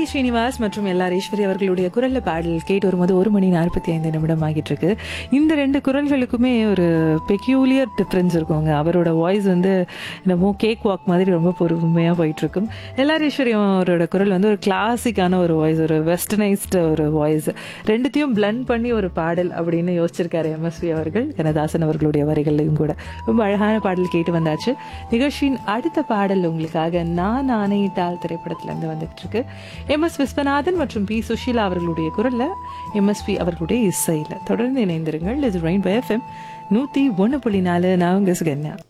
ஸ்ரீனிவாஸ் மற்றும் எல்ஆர் ஈஸ்வரி அவர்களுடைய குரல்ல பாடல் கேட்டு வரும்போது ஒரு மணி நாற்பத்தி ஐந்து நிமிடம் ஆகிட்டு இருக்கு இந்த ரெண்டு குரல்களுக்குமே ஒரு பெக்யூலியர் டிஃப்ரென்ஸ் இருக்குங்க அவரோட வாய்ஸ் வந்து என்னமோ கேக் வாக் மாதிரி ரொம்ப பொறுமையாக போயிட்டு இருக்கும் எல்ஆர் ஈஸ்வரி அவரோட குரல் வந்து ஒரு கிளாசிக்கான ஒரு வாய்ஸ் ஒரு வெஸ்டர்னைஸ்டு ஒரு வாய்ஸ் ரெண்டுத்தையும் பிளண்ட் பண்ணி ஒரு பாடல் அப்படின்னு யோசிச்சிருக்காரு எம்எஸ்வி அவர்கள் கனதாசன் அவர்களுடைய வரிகளையும் கூட ரொம்ப அழகான பாடல் கேட்டு வந்தாச்சு நிகழ்ச்சியின் அடுத்த பாடல் உங்களுக்காக நான் ஆணையிட்டால் திரைப்படத்துல இருந்து வந்துட்டு இருக்கு எம் எஸ் விஸ்வநாதன் மற்றும் பி சுஷீலா அவர்களுடைய குரல்ல எம்எஸ்பி அவர்களுடைய இசையில தொடர்ந்து இணைந்திருங்கள் இது ரெயின் பை எஃப்எம் நூத்தி ஒன்று புள்ளி நாலு நான் உங்க சுகன்யா